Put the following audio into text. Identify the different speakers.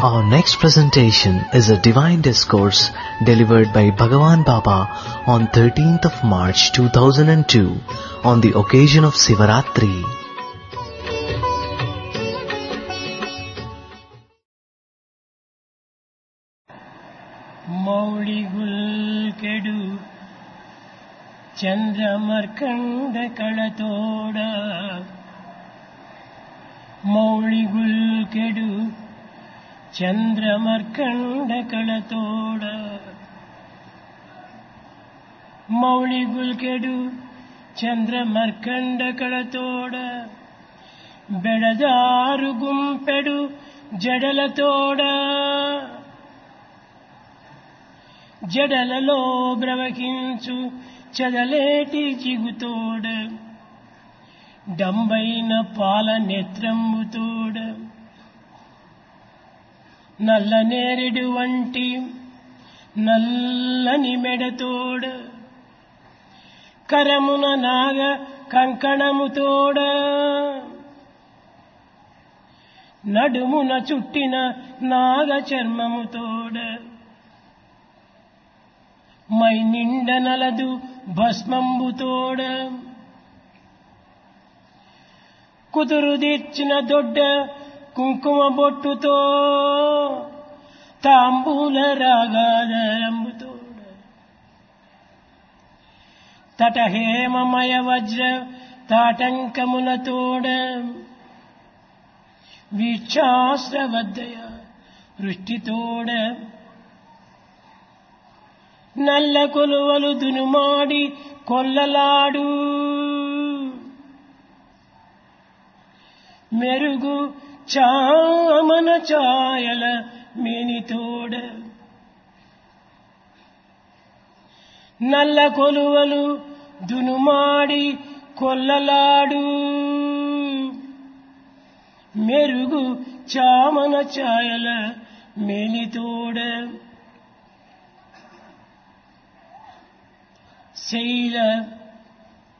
Speaker 1: Our next presentation is a divine discourse delivered by Bhagavan Baba on 13th of March 2002 on the occasion of Sivaratri.
Speaker 2: ಮೌಳಿಗುಲ್ಕೆಡು ಚಂದ್ರಮರ್ಕಂಡ ಕಳತೋಡ ಮೌಳಿಗುಲ್ಕೆಡು ಚಂದ್ರಮರ್ಕಂಡ ಕಳತೋಡ ಮೌಳಿಗುಲ್ಕೆಡು ಚಂದ್ರಮರ್ಕಂಡ ಕಳತೋಡ ಬೆಡದಾರು ಗುಂಪೆಡು జడలతోడ జడలలో బ్రవకించు చదలేటి జిగుతోడ డంబైన పాల నేత్రమ్ముతోడ నల్ల నేరెడు వంటి నల్లని మెడతోడ కరమున నాగ కంకణముతోడ నడుమున చుట్టిన నాగ చర్మముతోడ my నిండ నలదు భస్మంబుతోడ కుదురు తీర్చిన దొడ్డ కుంకుమ బొట్టుతో తాంబూల రాగాదరంబుతోడ తటహేమమయ వజ్ర తాటంకములతోడ వీక్షాశ్రవద్దయ వృష్టితోడ నల్ల కొలువలు దునుమాడి కొల్లలాడు మెరుగు చామన ఛాయల మేనితోడ నల్ల కొలువలు దునుమాడి కొల్లలాడు మెరుగు చామన ఛాయల మేనితోడ శైల